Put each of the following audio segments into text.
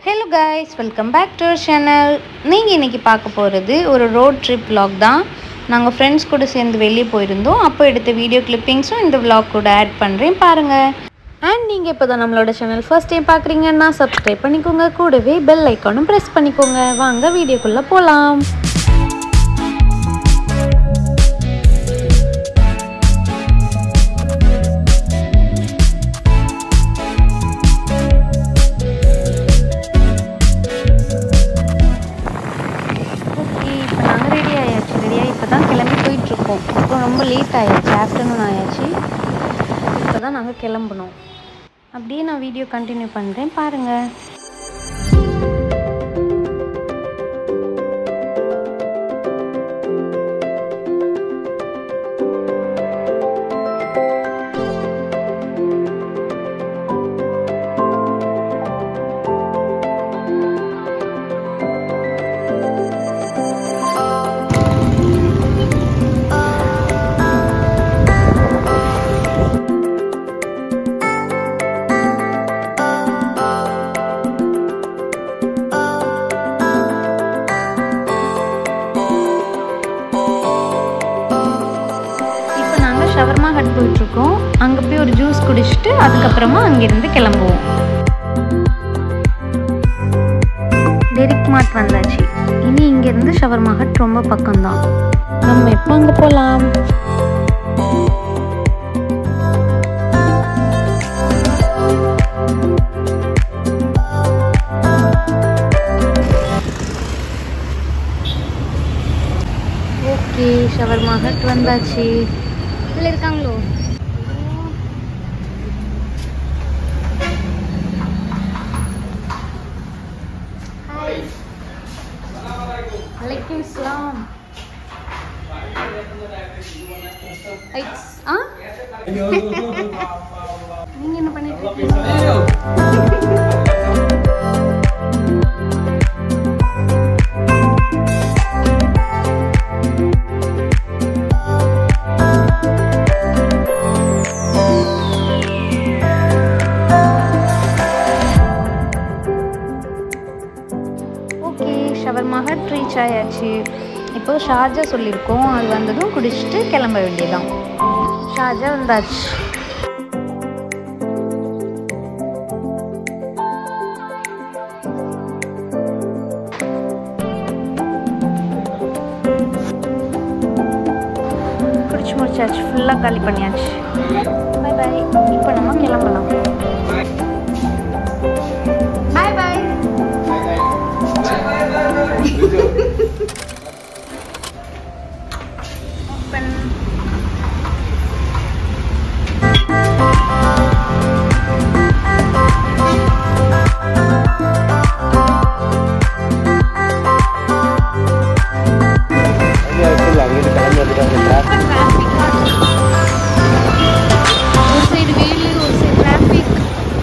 hello guys welcome back to channel நீங்கள் இன்றைக்கி பார்க்க போகிறது ஒரு ரோட் ட்ரிப் vlog தான் நாங்கள் ஃப்ரெண்ட்ஸ் கூட சேர்ந்து வெளியே போயிருந்தோம் அப்போ எடுத்த வீடியோ கிளிப்பிங்ஸும் இந்த vlog கூட ஆட் பண்ணுறேன் பாருங்கள் அண்ட் நீங்கள் இப்போ தான் நம்மளோட சேனல் ஃபர்ஸ்ட் டைம் பார்க்குறீங்கன்னா சப்ஸ்கிரைப் பண்ணிக்கோங்க கூடவே பெல் ஐக்கானும் ப்ரெஸ் பண்ணிக்கோங்க வாங்க வீடியோக்குள்ளே போகலாம் ஓகே இப்போ நாங்கள் ரெடி ஆயாச்சு ரெடியாக இப்போ தான் கிளம்பி போயிட்டுருக்கோம் இப்போ ரொம்ப லேட் ஆயாச்சு ஆஃப்டர்நூன் ஆயாச்சு இப்போ தான் நாங்கள் கிளம்புனோம் அப்படியே நான் வீடியோ கண்டினியூ பண்ணுறேன் பாருங்கள் இப்போ நாங்கள் ஷவர்மா ஹட் போயிட்டுருக்கோம் அங்கே போய் ஒரு ஜூஸ் குடிச்சிட்டு அதுக்கப்புறமா அங்கேருந்து கிளம்புவோம் டெரிக் மார்ட் வந்தாச்சு இனி இங்கேருந்து ஷவர்மா ஹட் ரொம்ப பக்கம்தான் நம்ம எப்போ அங்கே போகலாம் ஓகே ஷவர்மா ஹட் வந்தாச்சு உள்ள இருக்காங்களோ வலைக்கும் சலாம் ஐட்ஸ் ஆ நீங்க என்ன பண்ணிட்டு இருக்கீங்க ஓகே ஷவர்மாக ரீச் ஆயாச்சு இப்போ ஷார்ஜா சொல்லியிருக்கோம் அது வந்ததும் குடிச்சிட்டு கிளம்ப வேண்டியதான் ஷார்ஜா வந்தாச்சு குடிச்சு முடிச்சாச்சு ஃபுல்லாக காலி பண்ணியாச்சு பை பை இப்போ நம்ம கிளம்பலாம் பாய் பாய் open ஒரு சைடு வெயில் ஒரு சைடு டிராஃபிக்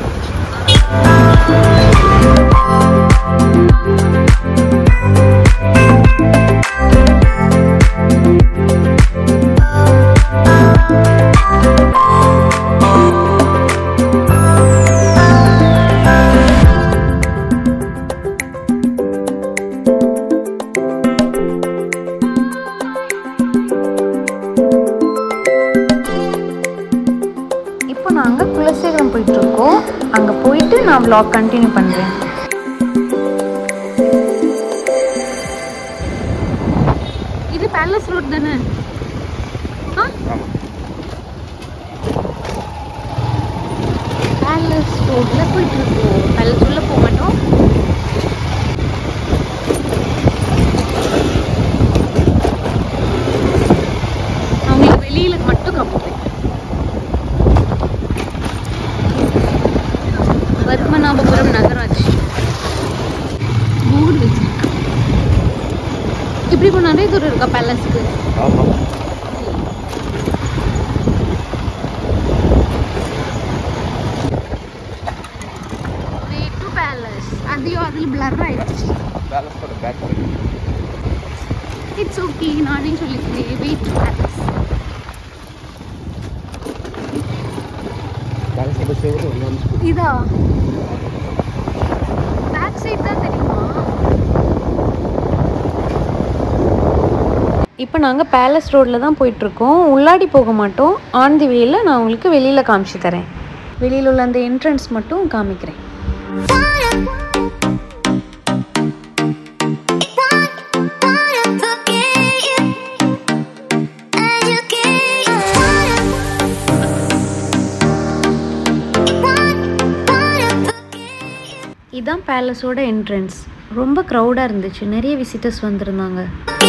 இப்போ நாங்கள் குலசேகரம் போயிட்டு இருக்கோம் அங்கே போயிட்டு நான் vlog கண்டினியூ பண்ணுறேன் இது பேலஸ் ரோட் தானே பேலஸ் ரோட்ல போயிட்டு இருக்கோம் பேலஸ் உள்ள போக மாட்டோம் அவங்களுக்கு வெளியில மட்டும் காமிப்பேன் பத்மநாபபுரம் நகராட்சி போர்டு வச்சிருக்கு இப்படி இப்போ நிறைய தூரம் இருக்கா பேலஸ்க்கு வே டு பேலஸ் அதையும் அதில் பிளர் ஆயிடுச்சு இட்ஸ் ஓகே நானே சொல்லிக்கிறேன் வே டு பேலஸ் இதா பேக் சைடு இப்போ நாங்கள் பேலஸ் ரோட்டில் தான் போயிட்டுருக்கோம் உள்ளாடி போக மாட்டோம் ஆன் தி வேல நான் உங்களுக்கு வெளியில் காமிச்சு தரேன் வெளியில் உள்ள அந்த என்ட்ரன்ஸ் மட்டும் காமிக்கிறேன் இதான் பேலஸோட என்ட்ரன்ஸ் ரொம்ப க்ரௌடாக இருந்துச்சு நிறைய விசிட்டர்ஸ் வந்திருந்தாங்க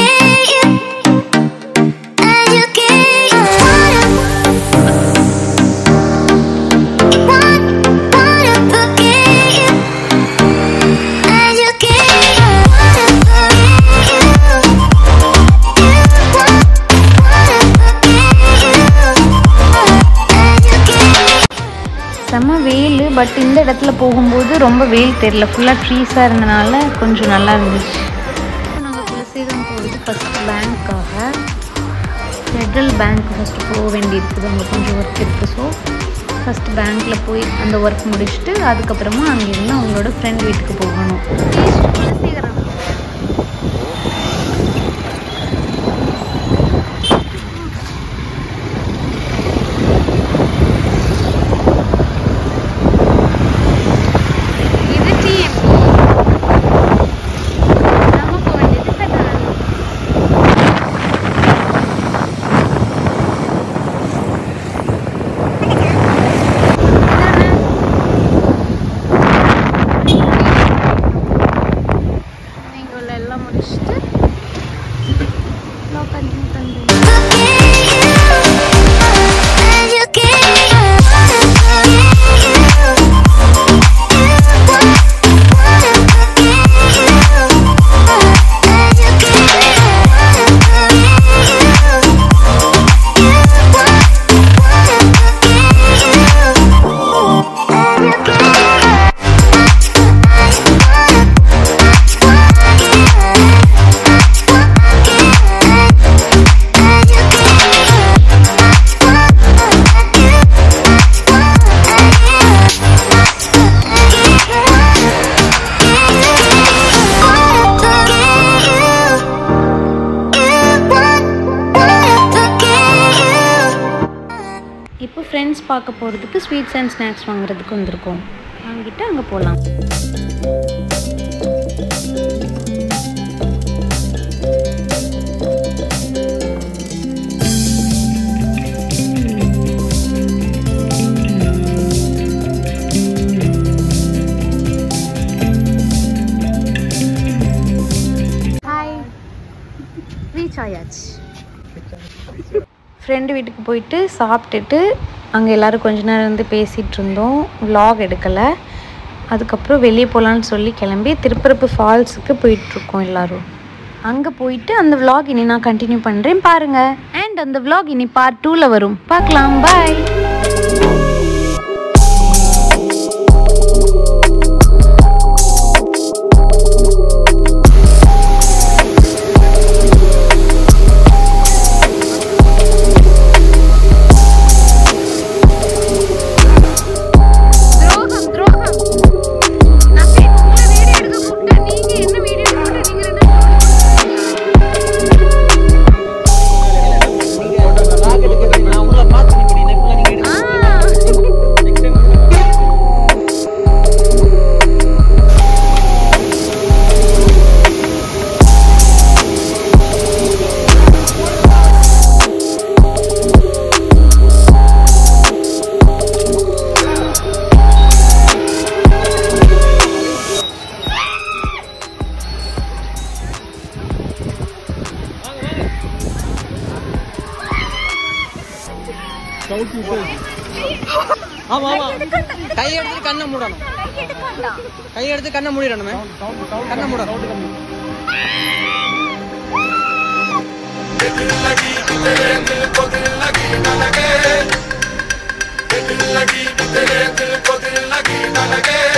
செம்ம வெயில் பட் இந்த இடத்துல போகும்போது ரொம்ப வெயில் தெரியல ஃபுல்லாக ட்ரீஸாக இருந்தனால கொஞ்சம் நல்லா இருந்துச்சு நாங்கள் குலசேகரம் போகிறது ஃபஸ்ட் பேங்க்காக ஃபெட்ரல் பேங்க் ஃபஸ்ட்டு போக வேண்டியிருக்குது அங்கே கொஞ்சம் ஒர்க் இருக்குது ஸோ ஃபஸ்ட்டு பேங்க்கில் போய் அந்த ஒர்க் முடிச்சுட்டு அதுக்கப்புறமா அங்கேருந்து அவங்களோட ஃப்ரெண்ட் வீட்டுக்கு போகணும் குலசேகரம் இது டிஎம்பி நம்ம போக வேண்டியது ஃபெடரல் நீங்க உள்ள எல்லாம் முடிச்சுட்டு கண்டினியூ பண்ணுறீங்க இப்போ ஃப்ரெண்ட்ஸ் பார்க்க போகிறதுக்கு ஸ்வீட்ஸ் அண்ட் ஸ்நாக்ஸ் வாங்குறதுக்கு வந்திருக்கோம் வாங்கிட்டு அங்கே போகலாம் ஹாய் ரீச் ஆயாச்சு ஃப்ரெண்டு வீட்டுக்கு போயிட்டு சாப்பிட்டுட்டு அங்கே எல்லோரும் கொஞ்ச நேரம் இருந்து பேசிகிட்டு இருந்தோம் vlog எடுக்கலை அதுக்கப்புறம் வெளியே போகலான்னு சொல்லி கிளம்பி திருப்பரப்பு ஃபால்ஸுக்கு போயிட்டுருக்கோம் எல்லோரும் அங்கே போயிட்டு அந்த vlog இனி நான் கண்டினியூ பண்ணுறேன் பாருங்கள் அண்ட் அந்த vlog இனி பார்ட் டூவில் வரும் பார்க்கலாம் பாய் துரோகம் துரோகம் நான் போய் உங்களை வீடியோ எடுக்க கூப்பிட்டேன் நீங்க என்ன வீடியோ போட்டு நீங்க ரெண்டு ஆமா ஆமா கை எடுத்து கண்ணை மூடணும் கை எடுத்து கண்ணை மூடிடணுமே கண்ணை மூடணும் लगी तेरे दिल को दिल लगी न लगे